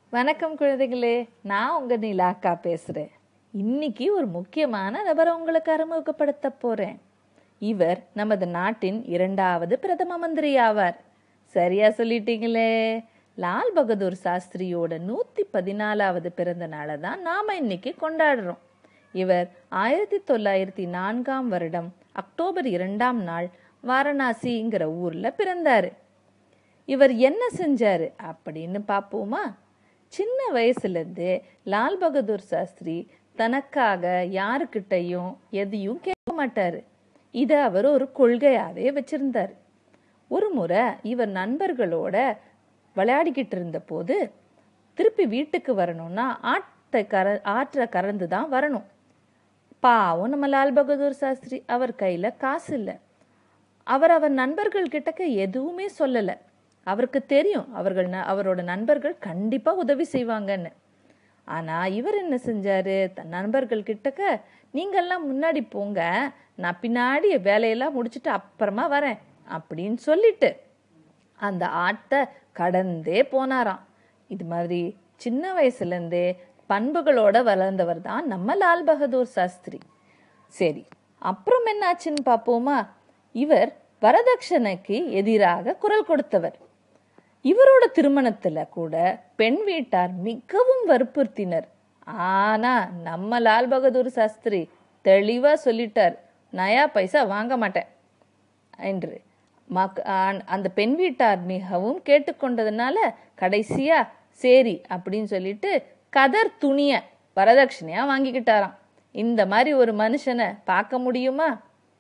வணக்கம் குழந்தைகளே நான் உங்க நிலாக்கா பேசுறேன் இன்னைக்கு ஒரு முக்கியமான நபரை உங்களுக்கு அறிமுகப்படுத்த போறேன் இவர் நமது நாட்டின் இரண்டாவது பிரதம மந்திரி ஆவார் சரியா சொல்லிட்டீங்களே லால் பகதூர் சாஸ்திரியோட நூத்தி பதினாலாவது பிறந்த நாளை தான் நாம இன்னைக்கு கொண்டாடுறோம் இவர் ஆயிரத்தி தொள்ளாயிரத்தி நான்காம் வருடம் அக்டோபர் இரண்டாம் நாள் வாரணாசிங்கிற ஊர்ல பிறந்தாரு இவர் என்ன செஞ்சாரு அப்படின்னு பார்ப்போமா சின்ன வயசுலேருந்தே லால் பகதூர் சாஸ்திரி தனக்காக யாருக்கிட்டையும் எதையும் கேட்க மாட்டாரு இதை அவர் ஒரு கொள்கையாவே வச்சிருந்தார் ஒரு முறை இவர் நண்பர்களோட விளையாடிக்கிட்டு இருந்த போது திருப்பி வீட்டுக்கு வரணும்னா ஆட்டை கர ஆற்றை கறந்து தான் வரணும் பாவம் நம்ம லால் பகதூர் சாஸ்திரி அவர் கையில் காசு இல்லை அவர் அவர் நண்பர்கள் கிட்டக்க எதுவுமே சொல்லலை அவருக்கு தெரியும் அவர்கள் ந- அவரோட நண்பர்கள் கண்டிப்பாக உதவி செய்வாங்கன்னு ஆனால் இவர் என்ன செஞ்சாரு தன் நண்பர்கள் கிட்டக்க நீங்கள்லாம் முன்னாடி போங்க நான் பின்னாடி வேலையெல்லாம் முடிச்சுட்டு அப்புறமா வரேன் அப்படின்னு சொல்லிட்டு அந்த ஆட்டை கடந்தே போனாராம் இது மாதிரி சின்ன வயசுலேருந்தே பண்புகளோட வளர்ந்தவர் தான் நம்ம லால் பகதூர் சாஸ்திரி சரி அப்புறம் என்னாச்சுன்னு பார்ப்போமா இவர் வரதட்சணைக்கு எதிராக குரல் கொடுத்தவர் இவரோட திருமணத்துல கூட பெண் வீட்டார் மிகவும் வற்புறுத்தினர் ஆனா நம்ம லால் பகதூர் சாஸ்திரி தெளிவா சொல்லிட்டார் நயா பைசா வாங்க மாட்டேன் என்று மக் ஆன்- அந்த பெண் வீட்டார் மிகவும் கேட்டுக்கொண்டதுனால கடைசியா சரி அப்படின்னு சொல்லிட்டு கதர் துணிய வரதட்சணையா வாங்கிக்கிட்டாராம் இந்த மாதிரி ஒரு மனுஷனை பார்க்க முடியுமா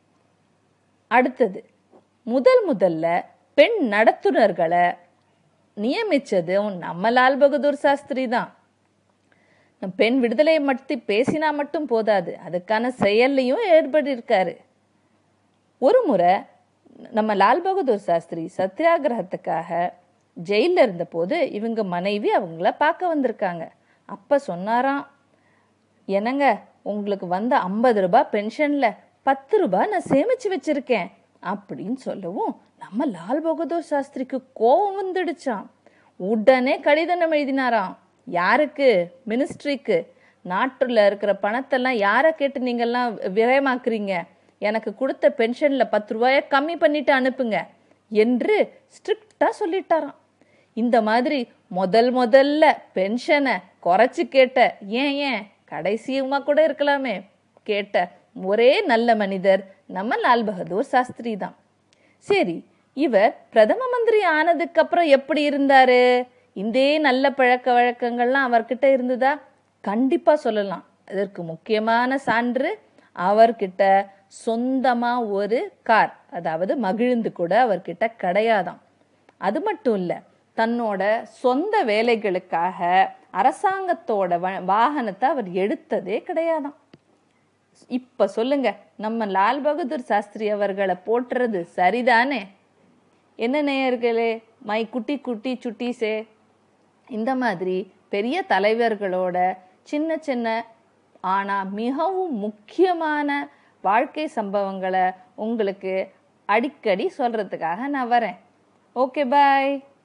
அடுத்தது முதல் முதல்ல பெண் நடத்துனர்களை நியமிச்சதும் நம்ம லால் பகதூர் சாஸ்திரி தான் நம் பெண் விடுதலையை மட்டும் பேசினா மட்டும் போதாது அதுக்கான செயல்லையும் ஏற்பட்டிருக்காரு ஒரு முறை நம்ம லால் பகதூர் சாஸ்திரி சத்தியாகிரகத்துக்காக ஜெயிலில் இருந்தபோது இவங்க மனைவி அவங்கள பார்க்க வந்திருக்காங்க அப்போ சொன்னாராம் என்னங்க உங்களுக்கு வந்த ஐம்பது ரூபாய் பென்ஷன்ல பத்து ரூபாய் நான் சேமிச்சு வச்சிருக்கேன் அப்படின்னு சொல்லவும் நம்ம லால் பகதூர் சாஸ்திரிக்கு கோபம் வந்துடுச்சாம் உடனே கடிதம் எழுதினாராம் யாருக்கு மினிஸ்ட்ரிக்கு நாட்டுல இருக்கிற பணத்தெல்லாம் யாரை கேட்டு நீங்கெல்லாம் விரயமாக்குறீங்க எனக்கு கொடுத்த பென்ஷன்ல பத்து ரூபாய கம்மி பண்ணிட்டு அனுப்புங்க என்று ஸ்ட்ரிக்டா சொல்லிட்டாராம் இந்த மாதிரி முதல் முதல்ல பென்ஷனை குறைச்சு கேட்ட ஏன் ஏன் கடைசியுமா கூட இருக்கலாமே கேட்ட ஒரே நல்ல மனிதர் நம்ம லால் பகதூர் சாஸ்திரி தான் சரி இவர் பிரதம மந்திரி ஆனதுக்கு அப்புறம் எப்படி இருந்தாரு இதே நல்ல பழக்க வழக்கங்கள்லாம் அவர்கிட்ட இருந்ததா கண்டிப்பா சொல்லலாம் அதற்கு முக்கியமான சான்று அவர்கிட்ட சொந்தமா ஒரு கார் அதாவது மகிழுந்து கூட அவர்கிட்ட கிடையாதாம் அது மட்டும் இல்ல தன்னோட சொந்த வேலைகளுக்காக அரசாங்கத்தோட வ- வாகனத்தை அவர் எடுத்ததே கிடையாதாம் இப்ப சொல்லுங்க நம்ம லால் பகதூர் சாஸ்திரி அவர்களை போற்றுறது சரிதானே என்ன நேயர்களே மை குட்டி குட்டி சுட்டீஸே இந்த மாதிரி பெரிய தலைவர்களோட சின்ன சின்ன ஆனா மிகவும் முக்கியமான வாழ்க்கை சம்பவங்களை உங்களுக்கு அடிக்கடி சொல்றதுக்காக நான் வரேன் ஓகே பாய்